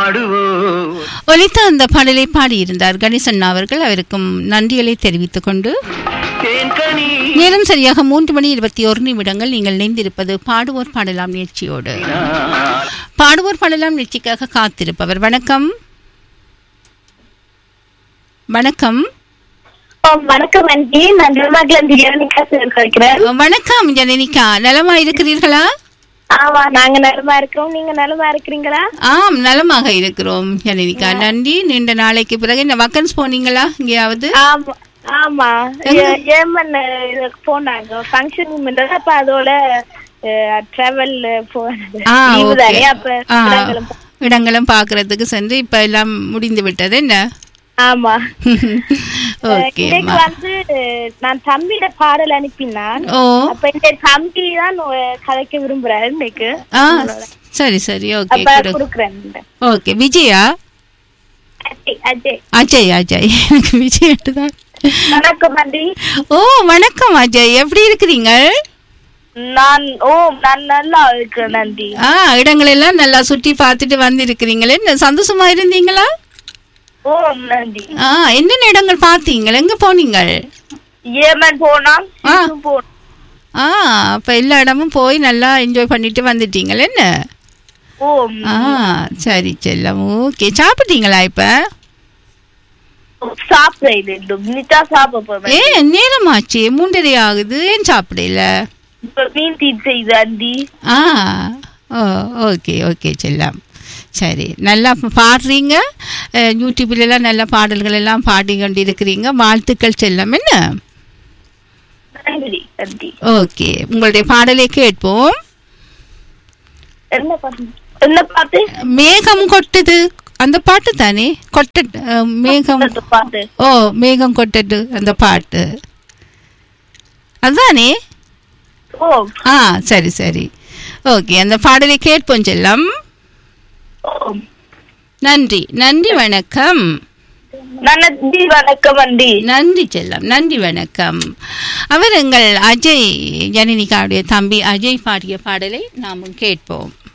பாடுவோம் ஒலித்த அந்த பாடலை பாடியிருந்தார் கணேசன் அவர்கள் அவருக்கும் நன்றிகளை தெரிவித்துக் கொண்டு தேன்கனி நேரம் சரியாக மூன்று மணி இருபத்தி ஒரு நிமிடங்கள் நீங்கள் இணைந்திருப்பது பாடுவோர் பாடலாம் நிகழ்ச்சியோடு பாடுவோர் பாடலாம் நிகழ்ச்சிக்காக காத்திருப்பவர் வணக்கம் வணக்கம் ஓ, வணக்கம் ஆண்டி நான் நிர்மலா ஜெயனிகா இருக்கிறேன் வணக்கம் ஜனனிகா நலமா இருக்கிறீர்களா ஆமா நாங்க நலமா இருக்கோம் நீங்க நலமா இருக்கிறீங்களா ஆம் நலமாக இருக்கிறோம் ஜனனிகா நன்றி நீண்ட நாளைக்கு பிறகு இந்த வக்கன்ஸ் போனீங்களா எங்கேயாவது ஆமா ஆமா ஏ- ஏமன் இதுக்கு போனாங்க ஃபங்க்ஷன் அப்ப அதோட டிராவல் போனது ஆ Leave ஓகே தானே, அப்ப ஆ இடங்களும் பா- இடங்களும் பார்க்கறதுக்கு சென்று இப்ப எல்லாம் முடிந்து விட்டது என்ன ஆமா ஓகே இன்னைக்கு வந்து நான் தம்பியோட பாடல் அனுப்பினான் ஓ அப்ப இந்த தம்பி தான் கதைக்க விரும்புறாரு இன்னைக்கு ஆ சரி சரி ஓகே அப்ப குடுக்குறேன் ஓகே விஜயா அஜய் அஜய் அஜய் அஜய் எனக்கு விஜய் தான் வணக்கம் ஆண்டி ஓ வணக்கம் அஜய் எப்படி இருக்கிறீங்க நான் ஓ நான் நல்லா இருக்கிறேன் நன்றி ஆ இடங்கள் எல்லாம் நல்லா சுற்றி பார்த்துட்டு வந்திருக்கிறீங்களே என்ன சந்தோஷமா இருந்தீங்களா ஓ நன்றி ஆ என்னென்ன இடங்கள் பார்த்தீங்க எங்க போனீங்க ஏமன் போனான் ஆ. சிக்கு போனான் ஆ அப்ப எல்லா இடமும் போய் நல்லா என்ஜாய் பண்ணிட்டு வந்துட்டீங்களே என்ன ஓ ஆ சரி செல்லம் ஓகே சாப்பிட்டீங்களா இப்ப சாப்பிட இல்லை நிச்சா சாப்பிட போவேன் ஏ நேரமாச்சு மூன்றரை ஆகுது ஏன் சாப்பிடல இப்ப மீன் தீ செய்து அண்டி ஆ ஓ ஓகே ஓகே செல்லம் சரி நல்லா பாடுறீங்க அஹ், யூடியூப்ல எல்லாம் நல்ல பாடல்கள் எல்லாம் பாடி கொண்டு இருக்கிறீங்க வாழ்த்துக்கள் செல்லம் என்ன நன்றி நன்றி ஓகே உங்களுடைய பாடலை கேட்போம் என்ன பாட்டு என்ன பாட்டு மேகம் கொட்டுது அந்த பாட்டு தானே கொட்ட அஹ், மேகம் அந்த பாட்டு ஓ மேகம் கொட்டது அந்த பாட்டு அதுதானே ஓ ஆ சரி சரி ஓகே அந்த பாடலை கேட்போம் செல்லம் ஓ நன்றி நன்றி வணக்கம் நன்றி வணக்கம் அண்டி நன்றி செல்லம் நன்றி வணக்கம் அவர் எங்கள் அஜய் ஜனனிகாவுடைய தம்பி அஜய் பாடிய பாடலை நாமும் கேட்போம்